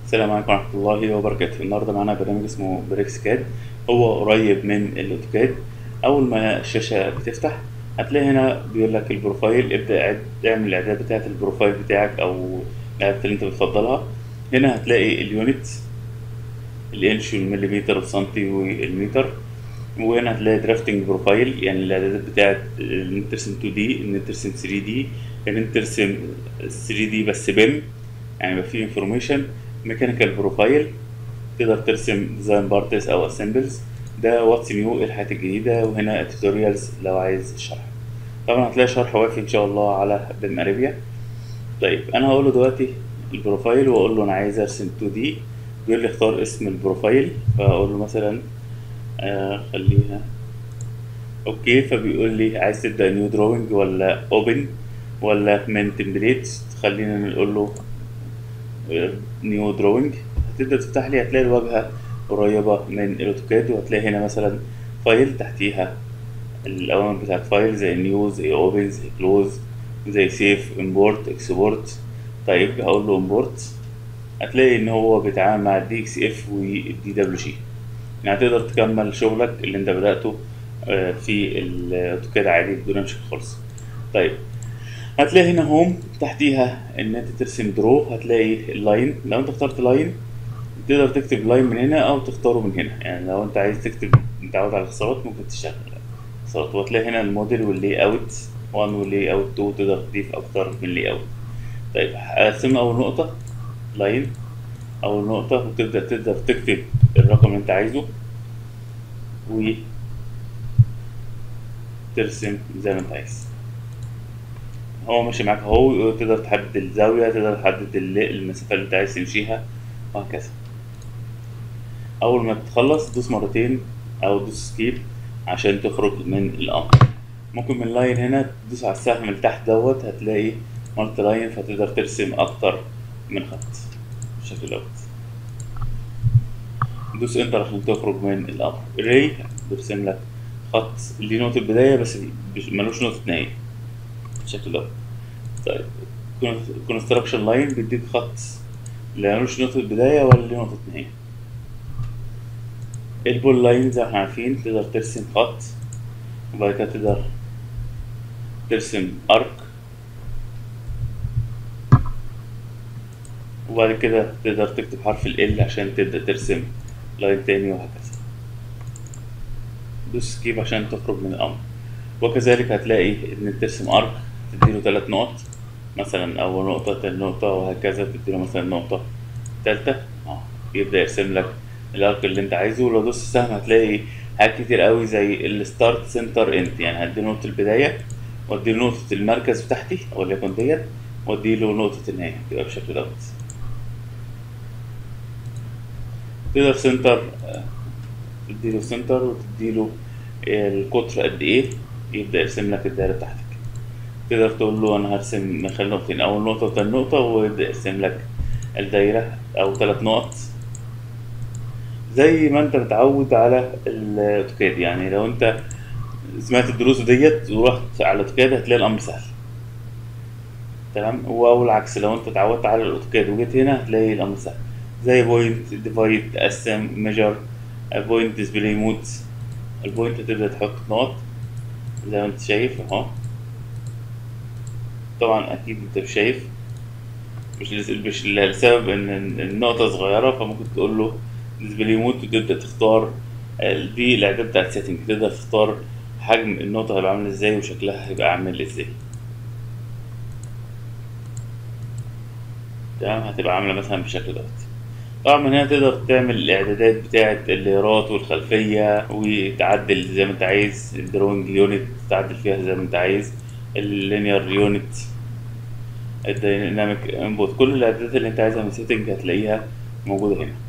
السلام عليكم ورحمة الله وبركاته النهاردة معانا برنامج اسمه بريكس كاد هو قريب من الاوتوكاد أول ما الشاشة بتفتح هتلاقي هنا بيقول لك البروفايل ابدأ اعد اعمل الإعداد بتاعة البروفايل بتاعك أو الإعدادات اللي أنت بتفضلها هنا هتلاقي اليونت الإنش والمليمتر والسنتي والمتر وهنا هتلاقي درافتنج بروفايل يعني الإعدادات بتاعة إن أنت ترسم 2 دي إن أنت ترسم 3 دي إن أنت ترسم 3 دي بس بيم يعني يبقى فيه انفورميشن ميكانيكال بروفايل تقدر ترسم ديزاين بارتس او اسمبلز ده واتس نيو الحاجات الجديده وهنا التوتوريالز لو عايز شرح طبعا هتلاقي شرح وافي ان شاء الله على بيم اريبيا طيب انا هقول له دلوقتي البروفايل واقول له انا عايز ارسم 2 دي بيقول لي اختار اسم البروفايل فاقول له مثلا آه خليها اوكي فبيقول لي عايز تبدا نيو دروينج ولا اوبن ولا من تمبليت خلينا نقول له نيو دروينج هتبدا تفتح لي هتلاقي الواجهه قريبه من الاوتوكاد وهتلاقي هنا مثلا فايل تحتيها الاوامر بتاعت فايل زي نيو زي اوبن زي كلوز زي سيف امبورت اكسبورت طيب هقول له امبورت هتلاقي ان هو بيتعامل مع الدي اكس اف والدي دبليو جي يعني تقدر تكمل شغلك اللي انت بدأته في الاوتوكاد عادي بدون مشاكل خالص طيب هتلاقي هنا هوم تحتيها ان انت ترسم درو هتلاقي اللاين لو انت اخترت لاين تقدر تكتب لاين من هنا او تختاره من هنا يعني لو انت عايز تكتب متعود على الاختصارات ممكن تشتغل اختصارات وهتلاقي هنا الموديل واللي اوت 1 واللي اوت 2 تقدر تضيف اكتر من لي اوت طيب ارسم اول نقطة لاين اول نقطة وتبدأ تقدر تكتب الرقم اللي انت عايزه و ترسم زي ما انت عايز هو ماشي معاك اهو تقدر تحدد الزاوية تقدر تحدد المسافة اللي انت عايز تمشيها وهكذا أول ما تخلص دوس مرتين أو دوس سكيب عشان تخرج من الأمر ممكن من لاين هنا تدوس على السهم اللي تحت دوت هتلاقي مالتي لاين فتقدر ترسم أكتر من خط بالشكل دوت دوس انتر عشان تخرج من الأمر ري بيرسم لك خط ليه نقطة بداية بس ملوش نقطة نهاية بالشكل دوت طيب كونستراكشن لاين بيديك خط لا ملوش نقطة بداية ولا ليه نقطة نهاية البول لاين زي ما احنا عارفين تقدر ترسم خط وبعد كده تقدر ترسم ارك وبعد كده تقدر تكتب حرف ال عشان تبدأ ترسم لاين تاني وهكذا دوس سكيب عشان تخرج من الأمر وكذلك هتلاقي إن ترسم ارك تديله تلات نقط مثلا أول نقطة تاني نقطة وهكذا تديله مثلا نقطة تالتة اه يبدأ يرسم لك الارك اللي انت عايزه ولو دوست السهم هتلاقي حاجات كتير قوي زي الستارت سنتر اند يعني هدي نقطة البداية وادي له نقطة المركز بتاعتي وليكن ديت وادي له نقطة النهاية تبقى بالشكل دوت تقدر سنتر تديله سنتر وتديله القطر قد ايه يبدأ يرسم لك الدايرة بتاعتك تقدر تقول له انا هرسم من خلال نقطتين اول نقطة وتاني نقطة ويبدأ يرسم لك الدايرة او ثلاث نقط زي ما انت متعود على الاوتوكاد يعني لو انت سمعت الدروس ديت ورحت على الاوتوكاد هتلاقي الامر سهل تمام او العكس لو انت اتعودت على الاوتوكاد وجيت هنا هتلاقي الامر سهل زي بوينت ديفايد تقسم ميجر بوينت ديسبلاي مود البوينت تبدا تحط نقط زي ما انت شايف اهو طبعا اكيد انت مش شايف مش مش لسبب ان النقطه صغيره فممكن تقول له ديسبلاي مود وتبدا تختار دي الاعداد بتاعت سيتنج تقدر تختار حجم النقطه هيبقى عامل ازاي وشكلها هيبقى عامل ازاي تمام هتبقى عامله مثلا بالشكل دوت طبعا من هنا تقدر تعمل الاعدادات بتاعه الليرات والخلفيه وتعدل زي ما انت عايز الدروينج يونت تعدل فيها زي ما انت عايز اللينير يونت الديناميك انبوت كل الاعدادات اللي انت عايزها من سيتنج هتلاقيها موجوده هنا